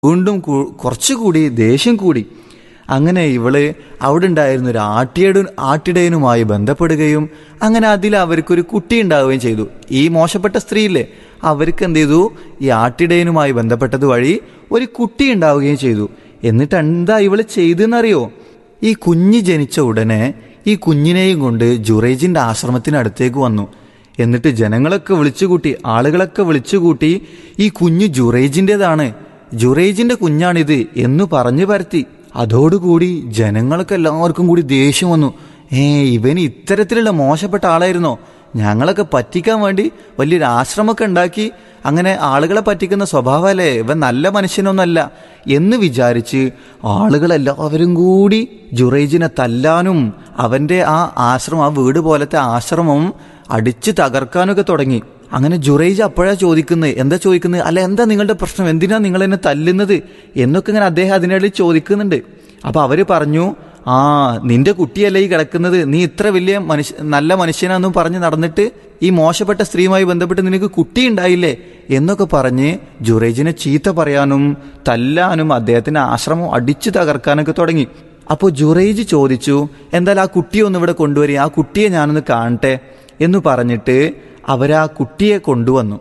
വീണ്ടും കു- കുറച്ചുകൂടി ദേഷ്യം കൂടി അങ്ങനെ ഇവള് അവിടെ ഉണ്ടായിരുന്ന ഒരു ആട്ടിയട ആട്ടിടയനുമായി ബന്ധപ്പെടുകയും അങ്ങനെ അതിൽ അവർക്കൊരു കുട്ടി ഉണ്ടാവുകയും ചെയ്തു ഈ മോശപ്പെട്ട സ്ത്രീയില്ലേ അവർക്ക് എന്ത് ചെയ്തു ഈ ആട്ടിടയനുമായി ബന്ധപ്പെട്ടത് വഴി ഒരു കുട്ടി ഉണ്ടാവുകയും ചെയ്തു എന്നിട്ട് എന്താ ഇവള് ചെയ്തെന്നറിയോ ഈ കുഞ്ഞ് ജനിച്ച ഉടനെ ഈ കുഞ്ഞിനെയും കൊണ്ട് ജുറേജിന്റെ ആശ്രമത്തിനടുത്തേക്ക് വന്നു എന്നിട്ട് ജനങ്ങളൊക്കെ വിളിച്ചുകൂട്ടി ആളുകളൊക്കെ വിളിച്ചുകൂട്ടി ഈ കുഞ്ഞ് ജുറേജിൻ്റെതാണ് ജുറേജിന്റെ കുഞ്ഞാണിത് എന്ന് പറഞ്ഞു പരത്തി അതോടുകൂടി ജനങ്ങൾക്ക് എല്ലാവർക്കും കൂടി ദേഷ്യം വന്നു ഏ ഇവന് ഇത്തരത്തിലുള്ള മോശപ്പെട്ട ആളായിരുന്നോ ഞങ്ങളൊക്കെ പറ്റിക്കാൻ വേണ്ടി വലിയൊരു ആശ്രമമൊക്കെ ഉണ്ടാക്കി അങ്ങനെ ആളുകളെ പറ്റിക്കുന്ന സ്വഭാവമല്ലേ ഇവൻ നല്ല മനുഷ്യനൊന്നല്ല എന്ന് വിചാരിച്ച് ആളുകളെല്ലാവരും കൂടി ജുറൈജിനെ തല്ലാനും അവന്റെ ആ ആശ്രമം ആ വീട് പോലത്തെ ആശ്രമം അടിച്ച് തകർക്കാനൊക്കെ തുടങ്ങി അങ്ങനെ ജുറൈജ് അപ്പോഴാ ചോദിക്കുന്നത് എന്താ ചോദിക്കുന്നത് അല്ല എന്താ നിങ്ങളുടെ പ്രശ്നം എന്തിനാ നിങ്ങൾ എന്നെ തല്ലുന്നത് എന്നൊക്കെ ഇങ്ങനെ അദ്ദേഹം അതിനിടയിൽ ചോദിക്കുന്നുണ്ട് അപ്പൊ അവര് പറഞ്ഞു ആ നിന്റെ കുട്ടിയല്ലേ ഈ കിടക്കുന്നത് നീ ഇത്ര വലിയ മനുഷ്യ നല്ല മനുഷ്യനാന്നും പറഞ്ഞ് നടന്നിട്ട് ഈ മോശപ്പെട്ട സ്ത്രീയുമായി ബന്ധപ്പെട്ട് നിനക്ക് കുട്ടി ഉണ്ടായില്ലേ എന്നൊക്കെ പറഞ്ഞ് ജുറേജിനെ ചീത്ത പറയാനും തല്ലാനും അദ്ദേഹത്തിന്റെ ആശ്രമം അടിച്ചു തകർക്കാനൊക്കെ തുടങ്ങി അപ്പോൾ ജുറേജ് ചോദിച്ചു എന്തായാലും ആ കുട്ടിയെ ഒന്ന് ഇവിടെ കൊണ്ടുവരിക ആ കുട്ടിയെ ഞാനൊന്ന് കാണട്ടെ എന്ന് പറഞ്ഞിട്ട് അവരാ കുട്ടിയെ കൊണ്ടുവന്നു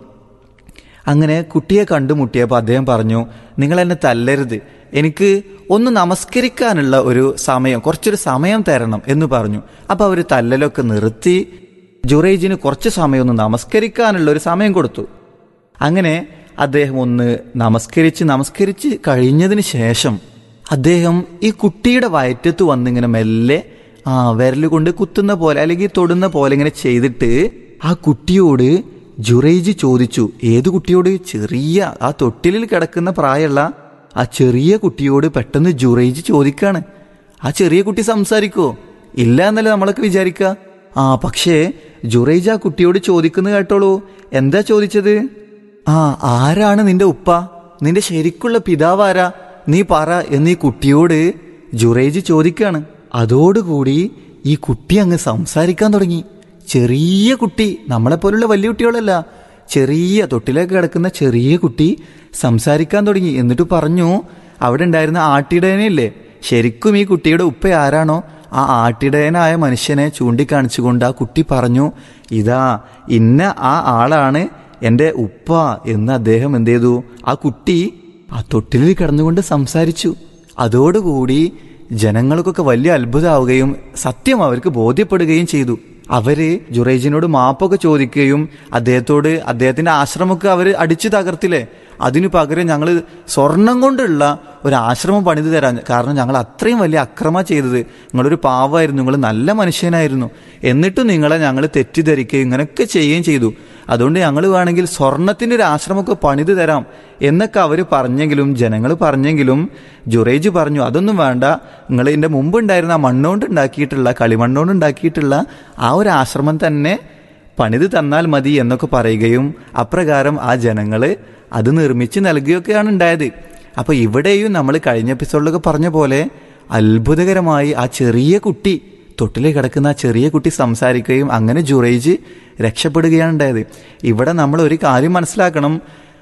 അങ്ങനെ കുട്ടിയെ കണ്ടുമുട്ടിയപ്പോൾ അദ്ദേഹം പറഞ്ഞു നിങ്ങൾ എന്നെ തല്ലരുത് എനിക്ക് ഒന്ന് നമസ്കരിക്കാനുള്ള ഒരു സമയം കുറച്ചൊരു സമയം തരണം എന്ന് പറഞ്ഞു അപ്പോൾ അവർ തല്ലലൊക്കെ നിർത്തി ജുറേജിന് കുറച്ച് സമയം ഒന്ന് നമസ്കരിക്കാനുള്ള ഒരു സമയം കൊടുത്തു അങ്ങനെ അദ്ദേഹം ഒന്ന് നമസ്കരിച്ച് നമസ്കരിച്ച് കഴിഞ്ഞതിന് ശേഷം അദ്ദേഹം ഈ കുട്ടിയുടെ വയറ്റത്ത് വന്നിങ്ങനെ മെല്ലെ ആ വിരൽ കൊണ്ട് കുത്തുന്ന പോലെ അല്ലെങ്കിൽ തൊടുന്ന പോലെ ഇങ്ങനെ ചെയ്തിട്ട് ആ കുട്ടിയോട് ജുറൈജ് ചോദിച്ചു ഏത് കുട്ടിയോട് ചെറിയ ആ തൊട്ടിലിൽ കിടക്കുന്ന പ്രായമുള്ള ആ ചെറിയ കുട്ടിയോട് പെട്ടെന്ന് ജുറൈജ് ചോദിക്കാണ് ആ ചെറിയ കുട്ടി സംസാരിക്കോ ഇല്ല എന്നല്ലേ നമ്മളൊക്കെ വിചാരിക്കുക ആ പക്ഷേ ജുറൈജ് ആ കുട്ടിയോട് ചോദിക്കുന്നത് കേട്ടോളൂ എന്താ ചോദിച്ചത് ആ ആരാണ് നിന്റെ ഉപ്പ നിന്റെ ശരിക്കുള്ള പിതാവ് ആരാ നീ പറ എന്നീ കുട്ടിയോട് ജുറൈജ് ചോദിക്കാണ് അതോടുകൂടി ഈ കുട്ടി അങ്ങ് സംസാരിക്കാൻ തുടങ്ങി ചെറിയ കുട്ടി നമ്മളെപ്പോലുള്ള വലിയ കുട്ടികളല്ല ചെറിയ തൊട്ടിലേക്ക് കിടക്കുന്ന ചെറിയ കുട്ടി സംസാരിക്കാൻ തുടങ്ങി എന്നിട്ട് പറഞ്ഞു അവിടെ ഉണ്ടായിരുന്ന ആട്ടിടയനില്ലേ ശരിക്കും ഈ കുട്ടിയുടെ ഉപ്പ ആരാണോ ആ ആട്ടിടയനായ മനുഷ്യനെ ചൂണ്ടിക്കാണിച്ചുകൊണ്ട് ആ കുട്ടി പറഞ്ഞു ഇതാ ഇന്ന ആ ആളാണ് എൻ്റെ ഉപ്പ എന്ന് അദ്ദേഹം എന്ത് ചെയ്തു ആ കുട്ടി ആ തൊട്ടിലിൽ കിടന്നുകൊണ്ട് സംസാരിച്ചു അതോടുകൂടി ജനങ്ങൾക്കൊക്കെ വലിയ അത്ഭുതമാവുകയും സത്യം അവർക്ക് ബോധ്യപ്പെടുകയും ചെയ്തു അവര് ജുറൈജിനോട് മാപ്പൊക്കെ ചോദിക്കുകയും അദ്ദേഹത്തോട് അദ്ദേഹത്തിന്റെ ആശ്രമമൊക്കെ അവര് അടിച്ചു തകർത്തില്ലേ അതിനു പകരം ഞങ്ങൾ സ്വർണം കൊണ്ടുള്ള ഒരു ആശ്രമം പണിതു തരാൻ കാരണം ഞങ്ങൾ അത്രയും വലിയ അക്രമ ചെയ്തത് നിങ്ങളൊരു പാവമായിരുന്നു നിങ്ങൾ നല്ല മനുഷ്യനായിരുന്നു എന്നിട്ടും നിങ്ങളെ ഞങ്ങൾ തെറ്റിദ്ധരിക്കുകയും ഇങ്ങനെയൊക്കെ ചെയ്യുകയും ചെയ്തു അതുകൊണ്ട് ഞങ്ങൾ വേണമെങ്കിൽ സ്വർണത്തിന്റെ ഒരു ആശ്രമമൊക്കെ പണിതു തരാം എന്നൊക്കെ അവർ പറഞ്ഞെങ്കിലും ജനങ്ങൾ പറഞ്ഞെങ്കിലും ജുറേജ് പറഞ്ഞു അതൊന്നും വേണ്ട നിങ്ങൾ ഇതിന്റെ മുമ്പ് ഉണ്ടായിരുന്ന ആ മണ്ണുകൊണ്ട് ഉണ്ടാക്കിയിട്ടുള്ള കളിമണ്ണുകൊണ്ട് ഉണ്ടാക്കിയിട്ടുള്ള ആ ഒരു ആശ്രമം തന്നെ പണിത് തന്നാൽ മതി എന്നൊക്കെ പറയുകയും അപ്രകാരം ആ ജനങ്ങള് അത് നിർമ്മിച്ച് നൽകുകയൊക്കെയാണ് ഉണ്ടായത് അപ്പൊ ഇവിടെയും നമ്മൾ കഴിഞ്ഞ എപ്പിസോഡിലൊക്കെ പറഞ്ഞ പോലെ അത്ഭുതകരമായി ആ ചെറിയ കുട്ടി തൊട്ടിലേക്ക് കിടക്കുന്ന ആ ചെറിയ കുട്ടി സംസാരിക്കുകയും അങ്ങനെ ജുറൈജ് രക്ഷപ്പെടുകയാണ് ഉണ്ടായത് ഇവിടെ നമ്മൾ ഒരു കാര്യം മനസ്സിലാക്കണം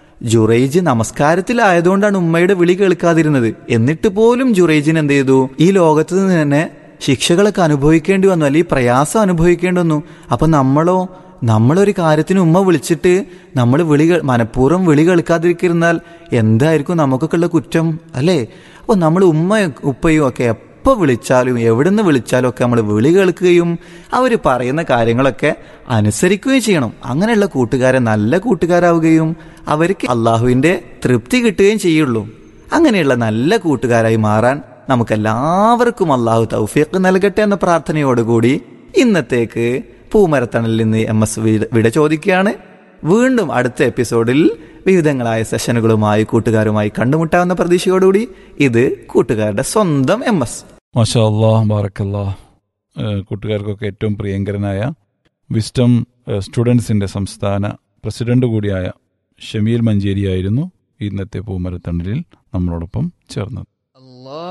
ജുറൈജ് നമസ്കാരത്തിലായതുകൊണ്ടാണ് ഉമ്മയുടെ വിളി കേൾക്കാതിരുന്നത് എന്നിട്ട് പോലും ജുറൈജിന് എന്ത് ചെയ്തു ഈ ലോകത്ത് നിന്ന് തന്നെ ശിക്ഷകളൊക്കെ അനുഭവിക്കേണ്ടി വന്നു അല്ലെങ്കിൽ പ്രയാസം അനുഭവിക്കേണ്ടി വന്നു അപ്പൊ നമ്മളോ നമ്മളൊരു കാര്യത്തിന് ഉമ്മ വിളിച്ചിട്ട് നമ്മൾ വിളി കേ- മനഃപൂർവ്വം വിളി കേൾക്കാതിരിക്കുന്നാൽ എന്തായിരിക്കും നമുക്കൊക്കെ ഉള്ള കുറ്റം അല്ലേ അപ്പോൾ നമ്മൾ ഉമ്മ ഉപ്പയും ഒക്കെ എപ്പോൾ വിളിച്ചാലും എവിടുന്ന് വിളിച്ചാലും ഒക്കെ നമ്മൾ വിളി കേൾക്കുകയും അവർ പറയുന്ന കാര്യങ്ങളൊക്കെ അനുസരിക്കുകയും ചെയ്യണം അങ്ങനെയുള്ള കൂട്ടുകാരെ നല്ല കൂട്ടുകാരാവുകയും അവർക്ക് അള്ളാഹുവിൻ്റെ തൃപ്തി കിട്ടുകയും ചെയ്യുള്ളൂ അങ്ങനെയുള്ള നല്ല കൂട്ടുകാരായി മാറാൻ നമുക്കെല്ലാവർക്കും അള്ളാഹു തൗഫീഖ് നൽകട്ടെ എന്ന പ്രാർത്ഥനയോടുകൂടി ഇന്നത്തേക്ക് പൂമരത്തണലിൽ നിന്ന് എം എസ് വിട ചോദിക്കുകയാണ് വീണ്ടും അടുത്ത എപ്പിസോഡിൽ വിവിധങ്ങളായ സെഷനുകളുമായി കൂട്ടുകാരുമായി കണ്ടുമുട്ടാവുന്ന പ്രതീക്ഷയോടുകൂടി ഇത് കൂട്ടുകാരുടെ സ്വന്തം എം എസ് മാഷാ അള്ളാഹ് ബാറക്കല്ലാ ഏഹ് കൂട്ടുകാർക്കൊക്കെ ഏറ്റവും പ്രിയങ്കരനായ വിസ്റ്റം ഏഹ് സ്റ്റുഡൻസിന്റെ സംസ്ഥാന പ്രസിഡന്റ് കൂടിയായ ഷമീൽ മഞ്ചേരിയായിരുന്നു ഇന്നത്തെ പൂമരത്തണലിൽ നമ്മളോടൊപ്പം ചേർന്നത്